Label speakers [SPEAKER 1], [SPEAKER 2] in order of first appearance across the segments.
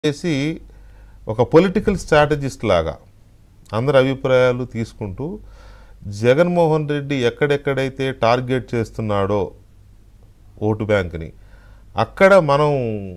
[SPEAKER 1] చేసి ఒక political strategist లాగా అందరి అభిప్రాయాలు తీసుకుంటూ జగన్మోహన్ రెడ్డి ఎక్కడెక్కడైతే టార్గెట్ చేస్తున్నాడో ఓటు బ్యాంక్ని అక్కడ మనం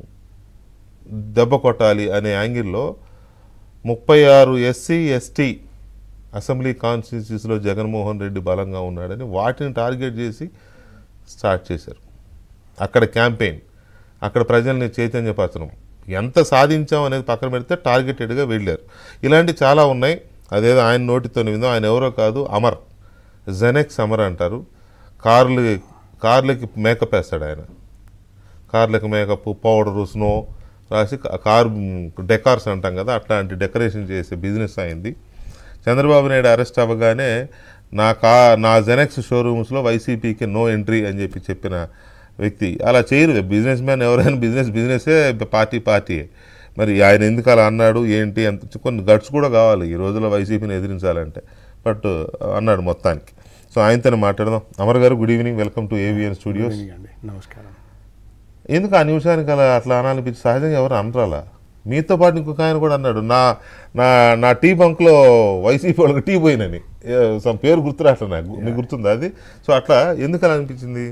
[SPEAKER 1] దెబ్బ కొట్టాలి అనే యాంగిల్లో ముప్పై ఆరు ఎస్సీ ఎస్టీ అసెంబ్లీ కాన్స్టిట్యూన్సీస్లో జగన్మోహన్ రెడ్డి బలంగా ఉన్నాడని వాటిని టార్గెట్ చేసి స్టార్ట్ చేశారు అక్కడ క్యాంపెయిన్ అక్కడ ప్రజల్ని చైతన్యపరచడం ఎంత సాధించాం అనేది పక్కన పెడితే టార్గెటెడ్గా వెళ్ళారు ఇలాంటి చాలా ఉన్నాయి అదేదో ఆయన నోటితో విందాం ఆయన ఎవరో కాదు అమర్ జెనెక్స్ అమర్ అంటారు కార్లు కార్లకి మేకప్ వేస్తాడు ఆయన కార్లకు మేకప్ పౌడరు స్నో రాసి కా- కార్ డెకార్స్ అంటాం కదా అట్లాంటి డెకరేషన్ చేసే బిజినెస్ అయింది చంద్రబాబు నాయుడు అరెస్ట్ అవ్వగానే నా కా నా జెనెక్స్ షోరూమ్స్లో వైసీపీకి నో ఎంట్రీ అని చెప్పి చెప్పిన వ్యక్తి అలా చేయరు బిజినెస్ మ్యాన్ ఎవరైనా బిజినెస్ బిజినెసే పార్టీ పార్టీయే మరి ఆయన ఎందుకు అలా అన్నాడు ఏంటి అంత కొన్ని గట్స్ కూడా కావాలి ఈ రోజుల్లో వైసీపీని ఎదిరించాలంటే బట్ అన్నాడు మొత్తానికి సో ఆయనతోనే మాట్లాడదాం Amar garu good evening welcome to ABN studios
[SPEAKER 2] అండి నమస్కారం
[SPEAKER 1] ఎందుకు ఆ నిమిషానికి అలా అట్లా అనాలనిపించి సహజంగా ఎవరు అనరాలా మీతో పాటు ఇంకొక ఆయన కూడా అన్నాడు నా నా నా టీ బంక్లో వైసీపీ వాళ్ళకి టీ పోయినని ఏ, some పేరు గుర్తురాట్లా నాకు మీకు గుర్తుందా అది సో అట్లా ఎందుకు అలా అనిపించింది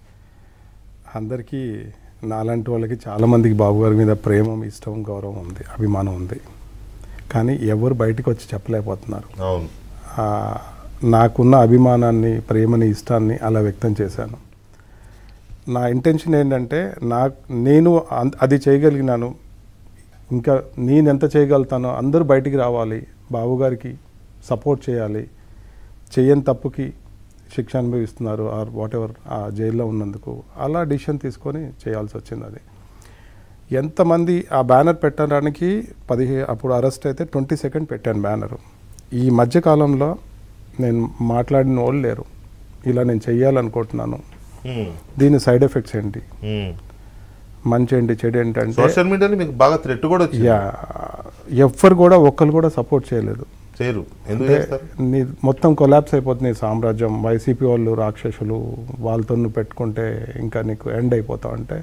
[SPEAKER 2] అందరికీ నాలాంటి వాళ్ళకి చాలామందికి బాబు గారి మీద ప్రేమ ఇష్టం గౌరవం ఉంది అభిమానం ఉంది కానీ ఎవరు బయటకు వచ్చి చెప్పలేకపోతున్నారు
[SPEAKER 1] అవును
[SPEAKER 2] ఆ, నాకున్న అభిమానాన్ని ప్రేమని ఇష్టాన్ని అలా వ్యక్తం చేశాను నా ఇంటెన్షన్ ఏంటంటే నా నేను అం- అది చేయగలిగినాను ఇంకా నేను ఎంత చేయగలుగుతానో అందరూ బయటికి రావాలి బాబు గారికి సపోర్ట్ చేయాలి చేయని తప్పుకి శిక్ష అనుభవిస్తున్నారు ఆర్ వాట్ ఎవర్ ఆ జైల్లో ఉన్నందుకు అలా డిసిషన్ తీసుకొని చేయాల్సి వచ్చింది అది ఎంతమంది ఆ బ్యానర్ పెట్టడానికి పదిహే అప్పుడు అరెస్ట్ అయితే ట్వంటీ సెకండ్ పెట్టాను బ్యానరు ఈ మధ్యకాలంలో నేను మాట్లాడిన వాళ్ళు లేరు ఇలా నేను చెయ్యాలనుకుంటున్నాను
[SPEAKER 1] హ్మ్.
[SPEAKER 2] దీని సైడ్ ఎఫెక్ట్స్ ఏంటి
[SPEAKER 1] హ్మ్.
[SPEAKER 2] మంచి ఏంటి చెడు ఏంటంటే
[SPEAKER 1] సోషల్ మీడియాలో మీకు బాగా థ్రెట్ కూడా వచ్చింది
[SPEAKER 2] యా ఎవ్వరు కూడా ఒక్కరు కూడా సపోర్ట్ చేయలేదు
[SPEAKER 1] చేయరు ఎందుకు
[SPEAKER 2] అంటే
[SPEAKER 1] చేస్తారు
[SPEAKER 2] నీ మొత్తం కొలాప్స్ అయిపోతుంది నీ సామ్రాజ్యం వైసీపీ వాళ్ళు రాక్షసులు వాళ్ళతో నువ్వు పెట్టుకుంటే ఇంకా నీకు ఎండ్ అయిపోతావు అంటే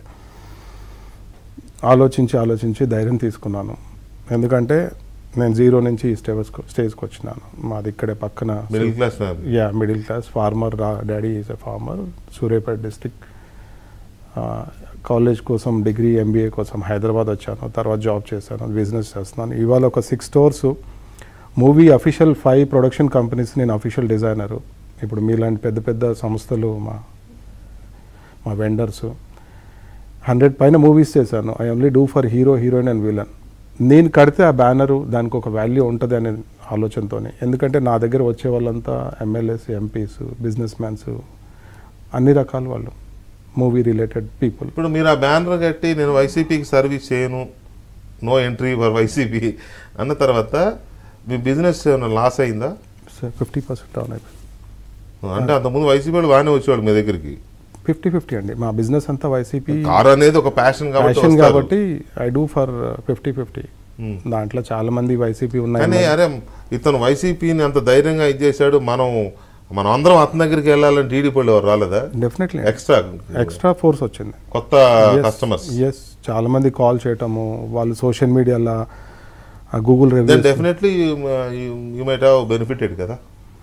[SPEAKER 2] ఆలోచించి ఆలోచించి ధైర్యం తీసుకున్నాను ఎందుకంటే నేను జీరో నుంచి ఈ స్టేజ్ స్టేజ్కి వచ్చినాను మాది ఇక్కడే పక్కన
[SPEAKER 1] middle class family
[SPEAKER 2] yeah middle class farmer రా daddy is a farmer Suryapet district college కోసం డిగ్రీ ఎంబీఏ కోసం హైదరాబాద్ వచ్చాను తర్వాత జాబ్ చేశాను బిజినెస్ చేస్తున్నాను ఇవాళ ఒక six stores movie official five production companies నేను అఫీషియల్ డిజైనరు ఇప్పుడు మీలాంటి పెద్ద పెద్ద సంస్థలు మా మా వెండర్స్ హండ్రెడ్ పైన మూవీస్ చేశాను I only do for hero heroine and villain నేను కడితే ఆ బ్యానరు దానికి ఒక వాల్యూ ఉంటుంది అనే ఆలోచనతోనే ఎందుకంటే నా దగ్గర వచ్చే వాళ్ళంతా ఎమ్మెల్యేస్ ఎంపీస్ బిజినెస్ మ్యాన్స్ అన్ని రకాల వాళ్ళు మూవీ రిలేటెడ్ పీపుల్
[SPEAKER 1] ఇప్పుడు మీరు ఆ బ్యానర్ కట్టి నేను వైసీపీకి సర్వీస్ చేయను నో ఎంట్రీ ఫర్ వైసీపీ అన్న తర్వాత మీ బిజినెస్ ఏమైనా లాస్ అయిందా
[SPEAKER 2] ఫిఫ్టీ పర్సెంట్ డౌన్ అయిపోయింది
[SPEAKER 1] అంటే అంతకుముందు వైసీపీ వాళ్ళు బాగానే వచ్చేవాళ్ళు మీ దగ్గరికి
[SPEAKER 2] ఫిఫ్టీ ఫిఫ్టీ అండి మా బిజినెస్ అంతా వైసీపీ
[SPEAKER 1] కార్ అనేది ఒక ప్యాషన్ కాబట్టి
[SPEAKER 2] ప్యాషన్
[SPEAKER 1] వస్తారు.
[SPEAKER 2] కాబట్టి I do for fifty fifty
[SPEAKER 1] Hmm.
[SPEAKER 2] దాంట్లో చాలా మంది వైసీపీ
[SPEAKER 1] కానీ
[SPEAKER 2] ఉన్నాయి
[SPEAKER 1] అరే ఇతను వైసీపీని అంత ధైర్యంగా ఇచ్చేసాడు మనం మనం అందరం అతని దగ్గరికి వెళ్ళాలని టీడీపీ వాళ్ళు ఎవరు రాలేదా
[SPEAKER 2] డెఫినెట్లీ
[SPEAKER 1] ఎక్స్ట్రా
[SPEAKER 2] ఎక్స్ట్రా ఫోర్స్ వచ్చింది
[SPEAKER 1] కొత్త కస్టమర్స్
[SPEAKER 2] ఎస్ చాలా మంది కాల్ చేయటము వాళ్ళు సోషల్ మీడియాలో Google
[SPEAKER 1] then
[SPEAKER 2] reviews
[SPEAKER 1] definitely you might have benefited కదా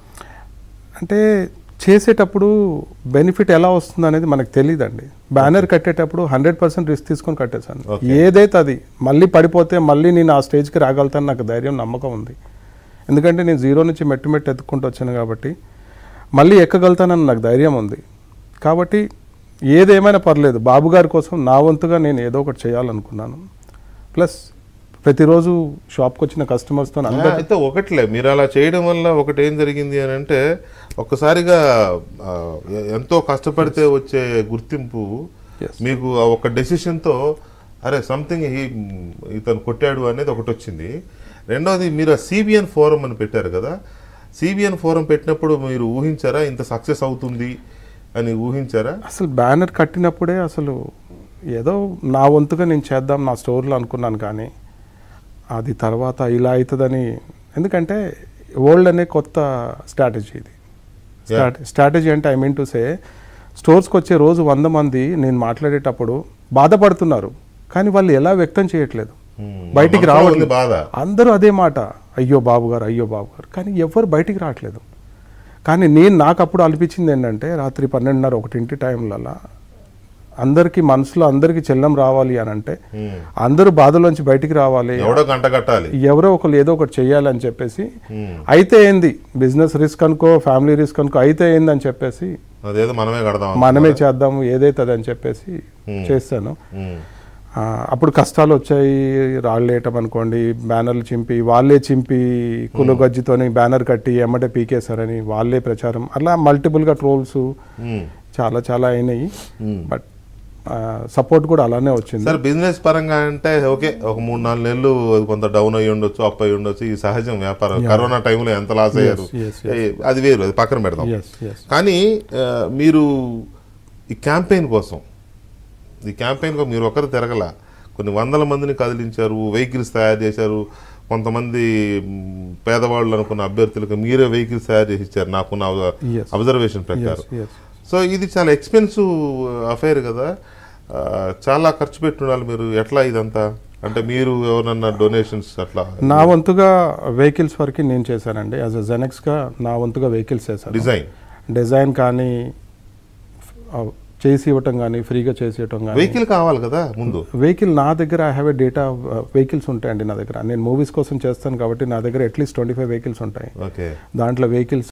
[SPEAKER 2] అంటే చేసేటప్పుడు బెనిఫిట్ ఎలా వస్తుంది అనేది మనకు తెలియదండి బ్యానర్ కట్టేటప్పుడు హండ్రెడ్ పర్సెంట్ రిస్క్ తీసుకొని కట్టేశాను
[SPEAKER 1] Okay.
[SPEAKER 2] ఏదైతే అది మళ్ళీ పడిపోతే మళ్ళీ నేను ఆ స్టేజ్కి రాగలుగుతాను నాకు ధైర్యం నమ్మకం ఉంది ఎందుకంటే నేను జీరో నుంచి మెట్టు మెట్టు ఎత్తుకుంటూ వచ్చాను కాబట్టి మళ్ళీ ఎక్కగలుగుతానని నాకు ధైర్యం ఉంది కాబట్టి ఏదేమైనా పర్లేదు బాబు గారి కోసం నా వంతుగా నేను ఏదో ఒకటి చేయాలనుకున్నాను ప్లస్ ప్రతిరోజు షాప్కి వచ్చిన కస్టమర్స్తో అందరూ
[SPEAKER 1] అయితే ఒకట్లే మీరు అలా చేయడం వల్ల ఒకటి ఏం జరిగింది అని అంటే ఒక్కసారిగా ఆ, ఎ- ఎంతో కష్టపడితే వచ్చే గుర్తింపు
[SPEAKER 2] Yes.
[SPEAKER 1] మీకు ఆ ఒక డెసిషన్తో అరే సంథింగ్ ఇతను కొట్టాడు అనేది ఒకటి వచ్చింది రెండోది మీరు ఆ సిబిఎన్ ఫోరం అని పెట్టారు కదా సిబిఎన్ ఫోరం పెట్టినప్పుడు మీరు ఊహించారా ఇంత సక్సెస్ అవుతుంది అని ఊహించారా
[SPEAKER 2] అసలు బ్యానర్ కట్టినప్పుడే అసలు ఏదో నా వంతుగా నేను చేద్దాం నా స్టోర్లో అనుకున్నాను కానీ అది తర్వాత ఇలా అవుతుందని ఎందుకంటే వరల్డ్ అనే కొత్త స్ట్రాటజీ ఇది స్ట్రాటజీ అంటే ఐ మీన్ టు సే స్టోర్స్కి వచ్చే రోజు వంద మంది నేను మాట్లాడేటప్పుడు బాధపడుతున్నారు కానీ వాళ్ళు ఎలా వ్యక్తం చేయట్లేదు
[SPEAKER 1] ఉమ్.
[SPEAKER 2] బయటికి
[SPEAKER 1] మనసులో
[SPEAKER 2] రావట్లేదు.
[SPEAKER 1] ఉంది బాధ
[SPEAKER 2] అందరూ అదే మాట అయ్యో బాబు గారు అయ్యో బాబు గారు కానీ ఎవరు బయటికి రావట్లేదు కానీ నేను నాకు అప్పుడు అనిపించింది ఏంటంటే రాత్రి పన్నెండున్నర ఒకటింటి టైంలలో అందరికీ మనసులో అందరికీ చెల్లం రావాలి అని అంటే
[SPEAKER 1] ఉమ్.
[SPEAKER 2] అందరూ బాధలోంచి బయటికి రావాలి
[SPEAKER 1] ఎవడో గంట కట్టాలి
[SPEAKER 2] ఎవరో ఒకరు ఏదో ఒకటి చేయాలని చెప్పేసి
[SPEAKER 1] ఉమ్.
[SPEAKER 2] అయితే ఏంది బిజినెస్ రిస్క్ అనుకో ఫ్యామిలీ రిస్క్ అనుకో అయితే ఏంది అని చెప్పేసి
[SPEAKER 1] అదేదో మనమే కడదాం
[SPEAKER 2] మనమే చేద్దాము ఏదైతే అదని చెప్పేసి
[SPEAKER 1] Hmm.
[SPEAKER 2] చేస్తాను
[SPEAKER 1] ఉమ్.
[SPEAKER 2] ఆ, అప్పుడు కష్టాలు వచ్చాయి రాళ్ళు వేయటం అనుకోండి బ్యానర్లు చింపి వాళ్ళే చింపి కులగజ్జితోని బ్యానర్ కట్టి ఎమ్మటే పీకేశారని వాళ్ళే ప్రచారం అలా మల్టిపుల్గా ట్రోల్స్
[SPEAKER 1] ఉమ్.
[SPEAKER 2] చాలా చాలా అయినాయి
[SPEAKER 1] ఉమ్.
[SPEAKER 2] బట్ సపోర్ట్ కూడా అలానే వచ్చింది
[SPEAKER 1] సార్ బిజినెస్ పరంగా అంటే ఓకే ఒక మూడు నాలుగు నెలలు అది కొంత డౌన్ అయ్యి ఉండొచ్చు అప్ అయ్యి ఉండొచ్చు ఈ సహజం వ్యాపారం కరోనా టైంలో ఎంత లాస్ అయ్యారు
[SPEAKER 2] yes,
[SPEAKER 1] ఏ, అది వేరు అది పక్కన పెడదాం
[SPEAKER 2] ఎస్ ఎస్
[SPEAKER 1] కానీ ఆ, మీరు ఈ క్యాంపెయిన్ కోసం ఈ క్యాంపెయిన్ కోసం మీరు ఒకరు తిరగల కొన్ని వందల మందిని కదిలించారు వెహికల్స్ తయారు చేశారు కొంతమంది మ్, పేదవాళ్ళు అనుకున్న అభ్యర్థులకు మీరే వెహికల్స్ తయారు చేసి ఇచ్చారు నాకున్న
[SPEAKER 2] Yes.
[SPEAKER 1] అబ్జర్వేషన్ ప్రకారం
[SPEAKER 2] ఎస్ ఎస్
[SPEAKER 1] సో ఇది చాలా ఎక్స్పెన్సివ్ అఫైర్ కదా ఆ, చాలా ఖర్చు పెట్టున్నారు మీరు ఎట్లా ఇదంతా అంటే మీరు ఎవరన్నా డొనేషన్స్ అట్లా
[SPEAKER 2] నా వంతుగా వెహికల్స్ వరకు నేను చేశానండి యాజ్ అ జెనెక్స్గా నా వంతుగా వెహికల్స్ చేశాను
[SPEAKER 1] డిజైన్
[SPEAKER 2] డిజైన్ కానీ ఆ, చేసి ఇవ్వటం కానీ ఫ్రీగా చేసి ఇవ్వటం కానీ
[SPEAKER 1] వెహికల్ కావాలి కదా ముందు
[SPEAKER 2] వెహికల్ నా దగ్గర I have a data vehicles ఉంటాయండి నా దగ్గర నేను మూవీస్ కోసం చేస్తాను కాబట్టి నా దగ్గర అట్లీస్ట్ ట్వంటీ ఫైవ్ వెహికల్స్ ఉంటాయి
[SPEAKER 1] ఓకే
[SPEAKER 2] దాంట్లో వెహికల్స్